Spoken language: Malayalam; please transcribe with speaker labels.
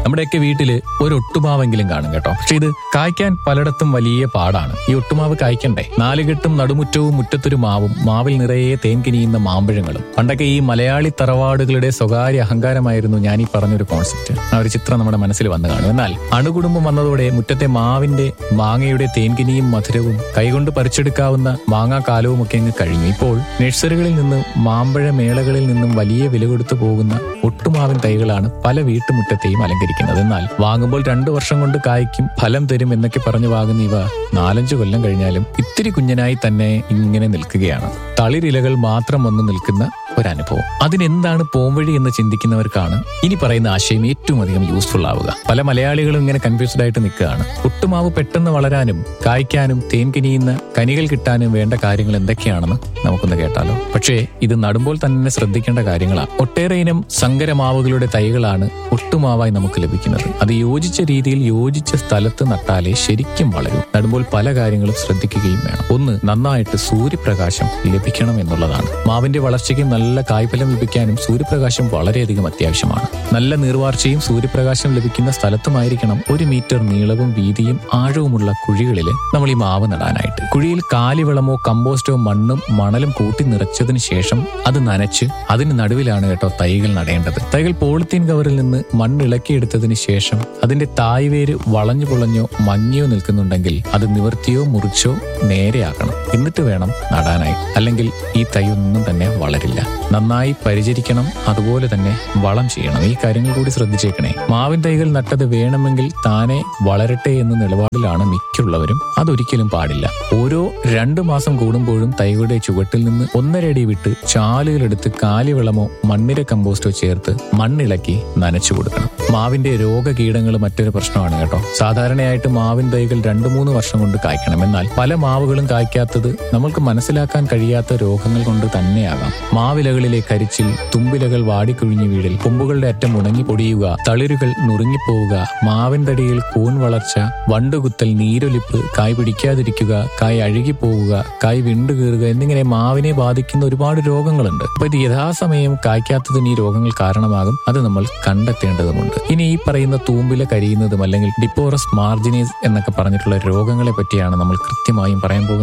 Speaker 1: നമ്മുടെയൊക്കെ വീട്ടില് ഒരു ഒട്ടുമാവെങ്കിലും കാണും കേട്ടോ പക്ഷെ ഇത് കായ്ക്കാൻ പലയിടത്തും വലിയ പാടാണ് ഈ ഒട്ടുമാവ് കായ്ക്കണ്ടേ നാലുകെട്ടും നടുമുറ്റവും മുറ്റത്തൊരു മാവും മാവിൽ നിറയെ തേൻ കിനിയുന്ന മാമ്പഴങ്ങളും പണ്ടൊക്കെ ഈ മലയാളി തറവാടുകളുടെ സ്വകാര്യ അഹങ്കാരമായിരുന്നു ഞാൻ ഈ പറഞ്ഞൊരു കോൺസെപ്റ്റ് ആ ഒരു ചിത്രം നമ്മുടെ മനസ്സിൽ വന്നു കാണും എന്നാൽ അണുകുടുംബം വന്നതോടെ മുറ്റത്തെ മാവിന്റെ മാങ്ങയുടെ തേൻകിനിയും മധുരവും കൈകൊണ്ട് പറിച്ചെടുക്കാവുന്ന മാങ്ങാ കാലവും ഒക്കെ അങ്ങ് കഴിഞ്ഞു ഇപ്പോൾ നഴ്സറികളിൽ നിന്നും മാമ്പഴ മേളകളിൽ നിന്നും വലിയ വില കൊടുത്തു പോകുന്ന ഒട്ടുമാവിൻ തൈകളാണ് പല വീട്ടുമുറ്റത്തെയും അലങ്കരിക്കുന്നത് എന്നാൽ വാങ്ങുമ്പോൾ രണ്ടു വർഷം കൊണ്ട് കായ്ക്കും ഫലം തരും എന്നൊക്കെ പറഞ്ഞു വാങ്ങുന്ന ഇവ നാലഞ്ചു കൊല്ലം കഴിഞ്ഞാലും ഇത്തിരി കുഞ്ഞനായി തന്നെ ഇങ്ങനെ നിൽക്കുകയാണ് തളിരിലകൾ മാത്രം വന്ന് നിൽക്കുന്ന ഒരനുഭവം അതിനെന്താണ് പോംവഴി എന്ന് ചിന്തിക്കുന്നവർക്കാണ് ഇനി പറയുന്ന ആശയം ഏറ്റവും അധികം യൂസ്ഫുൾ ആവുക പല മലയാളികളും ഇങ്ങനെ കൺഫ്യൂസ്ഡ് ആയിട്ട് നിൽക്കുകയാണ് ഒട്ടുമാവ് പെട്ടെന്ന് വളരാനും കായ്ക്കാനും തേൻ കിനിയുന്ന കനികൾ കിട്ടാനും വേണ്ട കാര്യങ്ങൾ എന്തൊക്കെയാണെന്ന് നമുക്കൊന്ന് കേട്ടാലോ പക്ഷേ ഇത് നടുമ്പോൾ തന്നെ ശ്രദ്ധിക്കേണ്ട കാര്യങ്ങളാണ് ഒട്ടേറെ ഇനം സങ്കരമാവുകളുടെ തൈകളാണ് ഒട്ടുമാവായി നമുക്ക് ലഭിക്കുന്നത് അത് യോജിച്ച രീതിയിൽ യോജിച്ച സ്ഥലത്ത് നട്ടാലേ ശരിക്കും വളരൂ നടുമ്പോൾ പല കാര്യങ്ങളും ശ്രദ്ധിക്കുകയും വേണം ഒന്ന് നന്നായിട്ട് സൂര്യപ്രകാശം ലഭിക്കണം എന്നുള്ളതാണ് മാവിന്റെ വളർച്ചയ്ക്ക് നല്ല കായ്ഫലം ലഭിക്കാനും സൂര്യപ്രകാശം വളരെയധികം അത്യാവശ്യമാണ് നല്ല നീർവാർച്ചയും സൂര്യപ്രകാശം ലഭിക്കുന്ന സ്ഥലത്തുമായിരിക്കണം ഒരു മീറ്റർ നീളവും വീതിയും ആഴവുമുള്ള കുഴികളിൽ നമ്മൾ ഈ മാവ് നടാനായിട്ട് കുഴിയിൽ കാലിവളമോ കമ്പോസ്റ്റോ മണ്ണും മണലും കൂട്ടി നിറച്ചതിന് ശേഷം അത് നനച്ച് അതിന് നടുവിലാണ് കേട്ടോ തൈകൾ നടേണ്ടത് തൈകൾ പോളിത്തീൻ കവറിൽ നിന്ന് മണ്ണ് ഇളക്കിയെടുത്തതിന് ശേഷം അതിന്റെ തായ്വേര് വളഞ്ഞു പൊളഞ്ഞോ മങ്ങിയോ നിൽക്കുന്നുണ്ടെങ്കിൽ അത് നിവർത്തിയോ മുറിച്ചോ നേരെയാക്കണം എന്നിട്ട് വേണം നടാനായി അല്ലെങ്കിൽ ഈ തൈ ഒന്നും തന്നെ വളരില്ല നന്നായി പരിചരിക്കണം അതുപോലെ തന്നെ വളം ചെയ്യണം ഈ കാര്യങ്ങൾ കൂടി ശ്രദ്ധിച്ചേക്കണേ മാവിൻ തൈകൾ നട്ടത് വേണമെങ്കിൽ താനെ വളരട്ടെ എന്ന നിലപാടിലാണ് മിക്കുള്ളവരും അതൊരിക്കലും പാടില്ല ഓരോ രണ്ടു മാസം കൂടുമ്പോഴും തൈകളുടെ ചുവട്ടിൽ നിന്ന് ഒന്നര അടി വിട്ട് ചാലുകളെടുത്ത് കാലിവളമോ മണ്ണിര കമ്പോസ്റ്റോ ചേർത്ത് മണ്ണിളക്കി നനച്ചു കൊടുക്കണം മാവിന്റെ രോഗകീടങ്ങൾ മറ്റൊരു പ്രശ്നമാണ് കേട്ടോ സാധാരണയായിട്ട് മാവിൻ തൈകൾ രണ്ടു മൂന്ന് വർഷം കൊണ്ട് കായ്ക്കണം എന്നാൽ പല മാവുകളും കായ്ക്കാത്തത് നമ്മൾക്ക് മനസ്സിലാക്കാൻ കഴിയാത്ത രോഗങ്ങൾ കൊണ്ട് തന്നെയാകാം മാവിലകളിലെ കരിച്ചിൽ തുമ്പിലകൾ വാടിക്കുഴിഞ്ഞു വീഴൽ കൊമ്പുകളുടെ അറ്റം ഉണങ്ങി പൊടിയുക തളിരുകൾ നുറുങ്ങിപ്പോവുക മാവിൻ തടിയിൽ കൂൺ വളർച്ച വണ്ടുകുത്തൽ നീരൊലിപ്പ് കായ് പിടിക്കാതിരിക്കുക കായ് അഴുകിപ്പോവുക കായ് വിണ്ടുകീറുക എന്നിങ്ങനെ മാവിനെ ബാധിക്കുന്ന ഒരുപാട് രോഗങ്ങളുണ്ട് അപ്പൊ ഇത് യഥാസമയം കായ്ക്കാത്തതിന് ഈ രോഗങ്ങൾ കാരണമാകും അത് നമ്മൾ കണ്ടെത്തേണ്ടതുമുണ്ട് ഇനി ഈ പറയുന്ന തൂമ്പില കരിയുന്നതും അല്ലെങ്കിൽ ഡിപ്പോറസ് മാർജിനീസ് എന്നൊക്കെ പറഞ്ഞിട്ടുള്ള രോഗങ്ങളെ പറ്റിയാണ് നമ്മൾ കൃത്യമായും പറയാൻ പോകുന്നത്